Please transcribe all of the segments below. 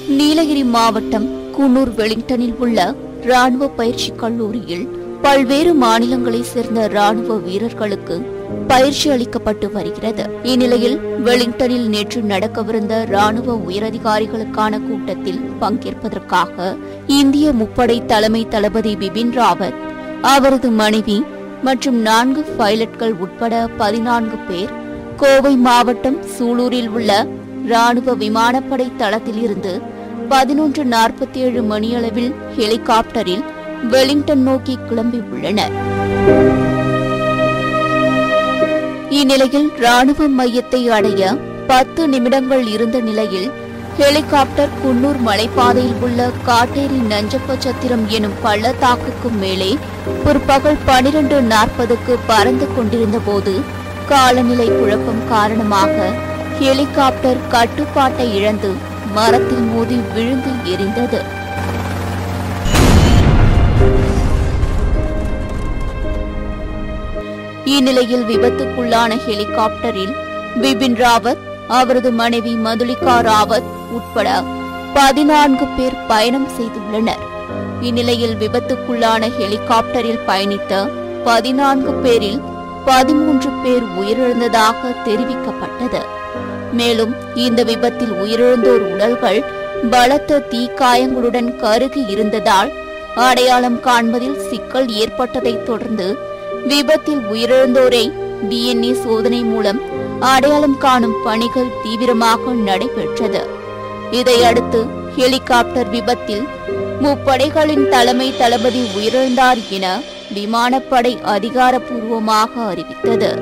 நீலகிரி மாவட்டம் குன்னூர் வெலிங்டனில் உள்ள ராணுவ பயிற்சி கல்லூரியில் பல்வேறு மாநிலங்களைச் சேர்ந்த ராணுவ வீரர்களுக்கு பயிற்சி அளிக்கப்பட்டு வருகிறது இந்நிலையில் வெலிங்டனில் நேற்று நடக்கவிருந்த ராணுவ உயரதிகாரிகளுக்கான கூட்டத்தில் பங்கேற்பதற்காக இந்திய முப்படை தலைமை தளபதி பிபின் ராவத் அவரது மனைவி மற்றும் நான்கு பைலட்கள் உட்பட பதினான்கு பேர் கோவை மாவட்டம் சூலூரில் உள்ள ராணுவ விமானப்படை தளத்தில் இருந்து பதினொன்று நாற்பத்தி ஏழு மணியளவில் ஹெலிகாப்டரில் வெலிங்டன் நோக்கி கிளம்பியுள்ளனர் இந்நிலையில் ராணுவ மையத்தை அடைய பத்து நிமிடங்கள் இருந்த நிலையில் ஹெலிகாப்டர் குன்னூர் மலைப்பாதையில் உள்ள காட்டேரி நஞ்சப்ப சத்திரம் எனும் பள்ளத்தாக்குக்கு மேலே பிற்பகல் பனிரெண்டு நாற்பதுக்கு பறந்து கொண்டிருந்த போது காலநிலை குழப்பம் காரணமாக ஹெலிகாப்டர் கட்டுப்பாட்டை இழந்து மரத்தில் மோதி விழுந்து எரிந்தது இந்நிலையில் விபத்துக்குள்ளான ஹெலிகாப்டரில் பிபின் ராவத் அவரது மனைவி மதுலிகா ராவத் உட்பட பதினான்கு பேர் பயணம் செய்துள்ளனர் இந்நிலையில் விபத்துக்குள்ளான ஹெலிகாப்டரில் பயணித்த பதினான்கு பேரில் பதிமூன்று பேர் உயிரிழந்ததாக தெரிவிக்கப்பட்டது மேலும் இந்த விபத்தில் உயிரிழந்தோர் உடல்கள் பலத்த தீக்காயங்களுடன் கருகி இருந்ததால் அடையாளம் காண்பதில் சிக்கல் ஏற்பட்டதைத் தொடர்ந்து விபத்தில் உயிரிழந்தோரை டிஎன்ஏ சோதனை மூலம் அடையாளம் காணும் பணிகள் தீவிரமாக நடைபெற்றது இதையடுத்து ஹெலிகாப்டர் விபத்தில் முப்படைகளின் தலைமை தளபதி உயிரிழந்தார் என விமானப்படை அதிகாரப்பூர்வமாக அறிவித்தது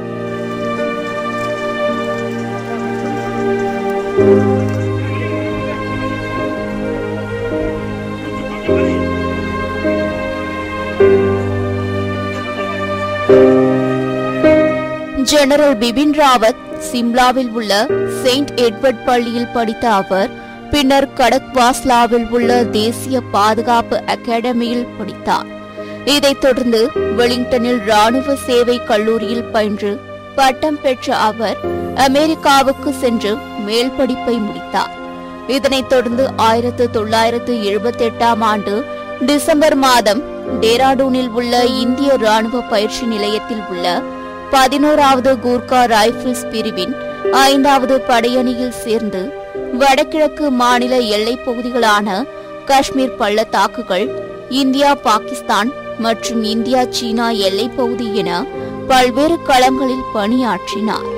ஜெனரல் பிபின் ராவத் சிம்லாவில் உள்ள செயின்ட் எட்வர்ட் பள்ளியில் படித்த அவர் பின்னர் கடக்வாஸ்லாவில் உள்ள தேசிய பாதுகாப்பு அகாடமியில் படித்தார் இதைத் தொடர்ந்து வெலிங்டனில் ராணுவ சேவை கல்லூரியில் பயின்று பட்டம் பெற்ற அவர் அமெரிக்காவுக்கு சென்று மேல் படிப்பை முடித்தார் இதனைத் தொடர்ந்து ஆயிரத்து தொள்ளாயிரத்து எழுபத்தி எட்டாம் ஆண்டு டிசம்பர் மாதம் டேராடூனில் உள்ள இந்திய ராணுவ பயிற்சி நிலையத்தில் உள்ள பதினோராவது கூர்கா ரைபிள்ஸ் பிரிவின் ஐந்தாவது படையணியில் சேர்ந்து வடகிழக்கு மாநில எல்லைப் பகுதிகளான காஷ்மீர் பள்ளத்தாக்குகள் இந்தியா பாகிஸ்தான் மற்றும் இந்தியா சீனா எல்லைப் பகுதி என பல்வேறு களங்களில் பணியாற்றினார்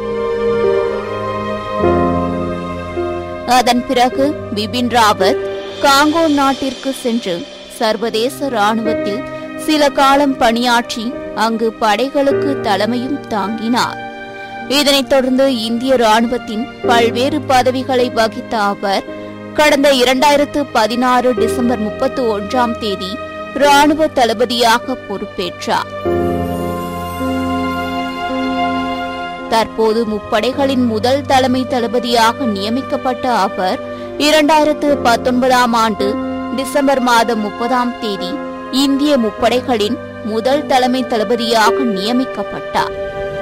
அதன் பிறகு பிபின் ராவத் காங்கோ நாட்டிற்கு சென்று சர்வதேச ராணுவத்தில் சில காலம் பணியாற்றி அங்கு படைகளுக்கு தலைமையும் தாங்கினார் இதனைத் தொடர்ந்து இந்திய ராணுவத்தின் பல்வேறு பதவிகளை வகித்த அவர் கடந்த இரண்டாயிரத்து பதினாறு டிசம்பர் முப்பத்தி ஒன்றாம் தேதி ராணுவ தளபதியாக பொறுப்பேற்றார் தற்போது முப்படைகளின் முதல் தலைமை தளபதியாக நியமிக்கப்பட்ட அவர் இரண்டாயிரத்து பத்தொன்பதாம் ஆண்டு டிசம்பர் மாதம் முப்பதாம் தேதி இந்திய முப்படைகளின் முதல் தலைமை தளபதியாக நியமிக்கப்பட்டார்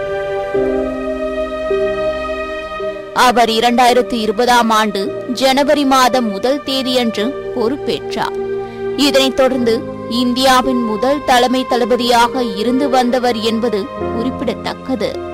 அவர் இரண்டாயிரத்து இருபதாம் ஆண்டு ஜனவரி மாதம் முதல் தேதியன்று பொறுப்பேற்றார் இதனைத் தொடர்ந்து இந்தியாவின் முதல் தலைமை தளபதியாக இருந்து வந்தவர் என்பது குறிப்பிடத்தக்கது